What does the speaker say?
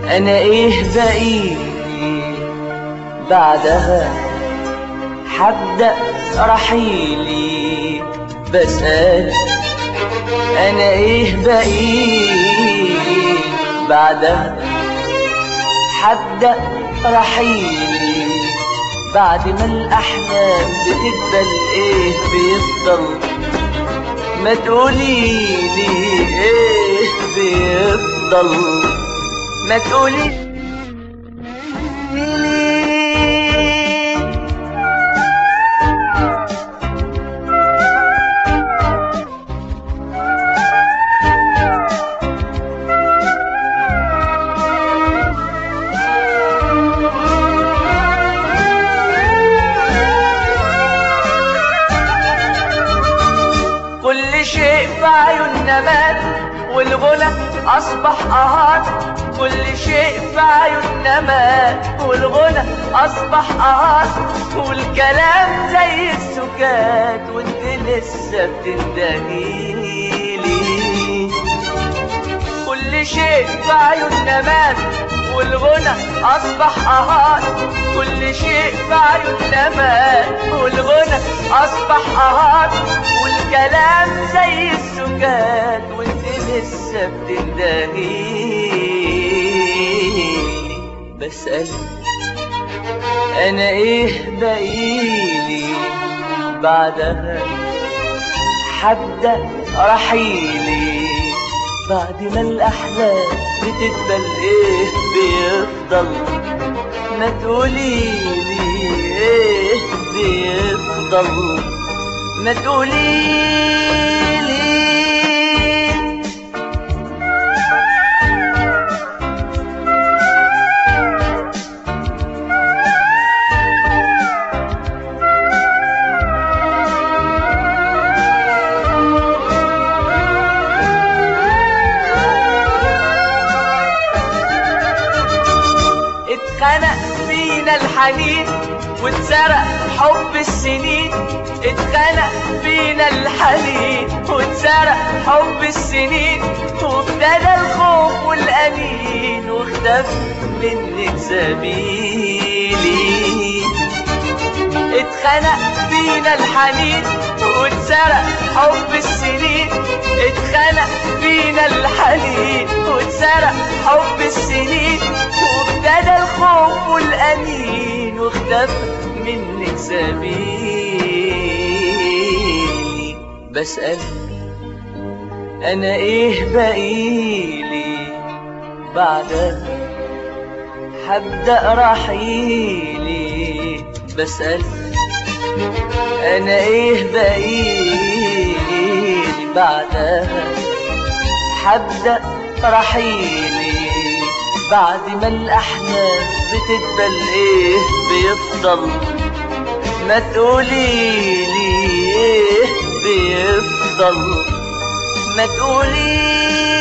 انا ايه بقيلي بعدها حبدأ رحيلي بسأل انا ايه بقيلي بعدها حبدأ رحيلي بعد ما الاحلام بتدبل ايه بيفضل ما تقوليلي ايه بيفضل ما تقولي كل شيء في عيوننا مات والغنى أصبح أهات كل شيء في عيوننا مات والغنى أصبح أهات والكلام زي السكات وانت لسه بتندهيلي كل شيء في عيوننا مات والغنى أصبح أهات كل شيء في عيوننا مات والغنى أصبح أهات والكلام زي السكات وانت لسه بتندهيلي بسأل أنا إيه بقيلي بعدها حبدأ رحيلي بعد ما الأحلام بتدبل إيه بيفضل ما تقوليلي إيه بيفضل ما تقوليلي اتخنق فينا الحنين واتسرق حب السنين اتخنق فينا الحنين واتسرق حب السنين وابتدى الخوف والأنين واختفى منك سبيلي اتخنق فينا الحنين واتسرق حب السنين اتخنق فينا الحنين واتسرق حب السنين وابتدى الخوف والأنين واختفى منك سبيلي بسأل أنا إيه بقيلي بعدها حبدأ رحيلي بسأل أنا إيه بقيلي بعدها حبدأ رحيلي بعد ما الأحلام بتدبل إيه بيفضل ما تقوليلي إيه بيفضل ما تقوليلي